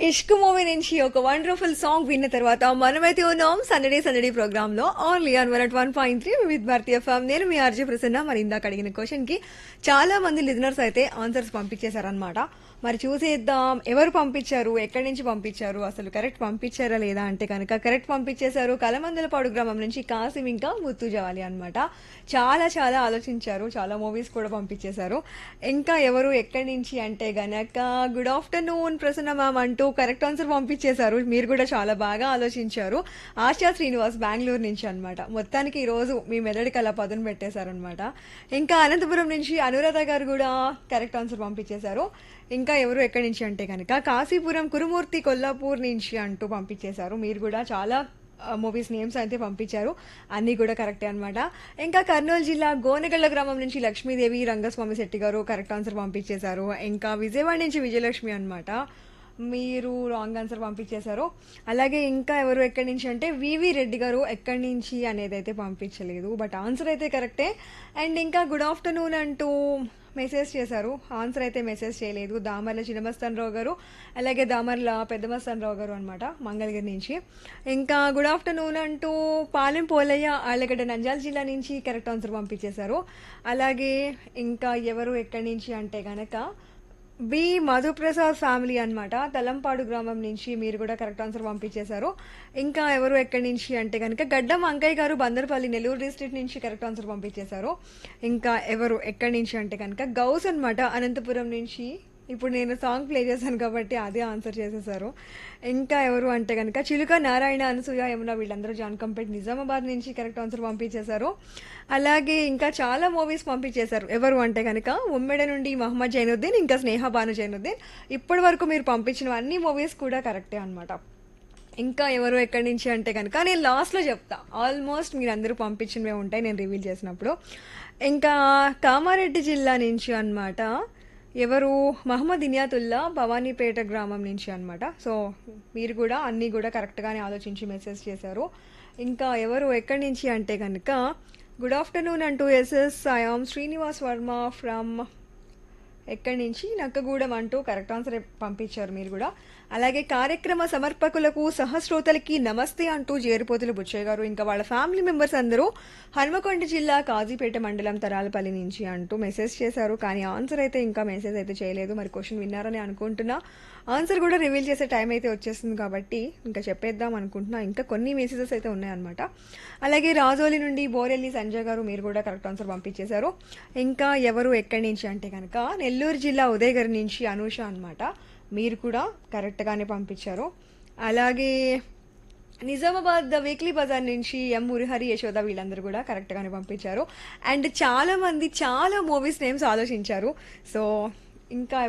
ఇష్క్ movie నుంచి ఒక wonderful song విన్న తర్వాత మనమైతే ఉన్నాం సందడే సందడి ప్రోగ్రామ్ లో only on one one point three with భారతీయ ఫామ్ నేను మీ ఆర్జే ప్రసన్న మరి ఇందాక అడిగిన క్వశ్చన్ కి చాలా మంది లిజనర్స్ అయితే ఆన్సర్స్ పంపించేశారనమాట మరి చూసేద్దాం ఎవరు పంపించారు ఎక్కడి నుంచి పంపించారు అసలు కరెక్ట్ పంపించారా లేదా అంటే కనుక కరెక్ట్ పంపించేశారు కలమందలపాడు గ్రామం నుంచి కాసిం ఇంకా ముత్తు జవాలి అనమాట చాలా చాలా ఆలోచించారు చాలా మూవీస్ కూడా పంపించేశారు ఇంకా ఎవరు ఎక్కడి నుంచి అంటే గనక గుడ్ ఆఫ్టర్నూన్ ప్రసన్న మ్యామ్ అంటూ కరెక్ట్ ఆన్సర్ పంపించేశారు మీరు కూడా చాలా బాగా ఆలోచించారు ఆశా శ్రీనివాస్ బెంగళూరు నుంచి అనమాట మొత్తానికి ఈ రోజు మీ మెదడికి అలా పదును పెట్టేశారనమాట ఇంకా అనంతపురం నుంచి అనురాధ గారు కూడా కరెక్ట్ ఆన్సర్ పంపించేశారు ఇంకా ఎవరు ఎక్కడి నుంచి అంటే కనుక కాశీపురం కురుమూర్తి కొల్లాపూర్ నుంచి అంటూ పంపించేశారు మీరు కూడా చాలా మూవీస్ నేమ్స్ అయితే పంపించారు అన్నీ కూడా కరెక్టే అనమాట ఇంకా కర్నూలు జిల్లా గోనగళ్ళ గ్రామం నుంచి లక్ష్మీదేవి రంగస్వామి శెట్టి గారు కరెక్ట్ ఆన్సర్ పంపించేశారు ఇంకా విజయవాడ నుంచి విజయలక్ష్మి అనమాట మీరు రాంగ్ ఆన్సర్ పంపించేశారు అలాగే ఇంకా ఎవరు ఎక్కడి నుంచి అంటే వివి రెడ్డి గారు ఎక్కడి నుంచి అనేది అయితే పంపించలేదు బట్ ఆన్సర్ అయితే కరెక్టే అండ్ ఇంకా గుడ్ ఆఫ్టర్నూన్ అంటూ మెసేజ్ చేశారు ఆన్సర్ అయితే మెసేజ్ చేయలేదు దామర్ల చిన్నమస్తాన్ రావు గారు అలాగే దామర్ల పెద్దమస్తాన్ రావు గారు అనమాట మంగళగిరి నుంచి ఇంకా గుడ్ ఆఫ్టర్నూన్ అంటూ పాలెం పోలయ్య ఆళ్ళగడ్డ నంజాల జిల్లా నుంచి కరెక్ట్ ఆన్సర్ పంపించేశారు అలాగే ఇంకా ఎవరు ఎక్కడి నుంచి అంటే గనక బి మధుప్రసాద్ ఫ్యామిలీ అన్నమాట తలంపాడు గ్రామం నుంచి మీరు కూడా కరెక్ట్ ఆన్సర్ పంపించేశారు ఇంకా ఎవరు ఎక్కడి నుంచి అంటే కనుక గడ్డం అంకయ్య గారు బందర్పల్లి నెల్లూరు డిస్ట్రిక్ట్ నుంచి కరెక్ట్ ఆన్సర్ పంపించేశారు ఇంకా ఎవరు ఎక్కడి నుంచి అంటే కనుక గౌస్ అన్నమాట అనంతపురం నుంచి ఇప్పుడు నేను సాంగ్ ప్లే చేశాను కాబట్టి అదే ఆన్సర్ చేసేసారు ఇంకా ఎవరు అంటే కనుక చిలుక నారాయణ అనసూయ యమున వీళ్ళందరూ జాన్కంపేట్ నిజామాబాద్ నుంచి కరెక్ట్ ఆన్సర్ పంపించేశారు అలాగే ఇంకా చాలా మూవీస్ పంపించేశారు ఎవరు అంటే కనుక ఉమ్మెడ నుండి మహమ్మద్ జైనుద్దీన్ ఇంకా స్నేహ భాను జైనుద్దీన్ ఇప్పటి వరకు మీరు పంపించిన అన్ని మూవీస్ కూడా కరెక్టే అనమాట ఇంకా ఎవరు ఎక్కడి నుంచి అంటే కనుక నేను లాస్ట్లో చెప్తా ఆల్మోస్ట్ మీరు అందరూ పంపించినవే ఉంటాయి నేను రివీల్ చేసినప్పుడు ఇంకా కామారెడ్డి జిల్లా నుంచి అన్నమాట ఎవరు మహమ్మద్ ఇనియాతుల్లా భవానీపేట గ్రామం నుంచి అన్నమాట సో మీరు కూడా అన్నీ కూడా కరెక్ట్గానే ఆలోచించి మెసేజ్ చేశారు ఇంకా ఎవరు ఎక్కడి నుంచి అంటే కనుక గుడ్ ఆఫ్టర్నూన్ అంటూ SS I am Srinivas Varma from ఎక్కడి నుంచి నక్కగూడెం అంటూ కరెక్ట్ ఆన్సర్ పంపించారు మీరు కూడా అలాగే కార్యక్రమ సమర్పకులకు సహస్రోతలకి నమస్తే అంటూ జేరుపోతులు బుచ్చయ్య గారు ఇంకా వాళ్ళ ఫ్యామిలీ మెంబర్స్ అందరూ హనుమకొండ జిల్లా కాజీపేట మండలం తరాలపల్లి నుంచి అంటూ మెసేజ్ చేశారు కానీ ఆన్సర్ అయితే ఇంకా మెసేజ్ అయితే చేయలేదు మరి క్వశ్చన్ విన్నారని అనుకుంటున్నా ఆన్సర్ కూడా రివీల్ చేసే టైం అయితే వచ్చేస్తుంది కాబట్టి ఇంకా చెప్పేద్దాం అనుకుంటున్నా ఇంకా కొన్ని మెసేజెస్ అయితే ఉన్నాయన్నమాట అలాగే రాజోలి నుండి బోరెల్లి సంజయ్ గారు మీరు కూడా కరెక్ట్ ఆన్సర్ పంపించేశారు ఇంకా ఎవరు ఎక్కడి నుంచి అంటే కనుక నెల్లూరు జిల్లా ఉదయగిరి నుంచి అనూష అనమాట మీరు కూడా కరెక్ట్గానే పంపించారు అలాగే నిజామాబాద్ ద వీక్లీ బజార్ నుంచి ఎం మురిహరి యశోద వీళ్ళందరూ కూడా కరెక్ట్గానే పంపించారు అండ్ చాలా మంది చాలా మూవీస్ నేమ్స్ ఆలోచించారు సో ఇంకా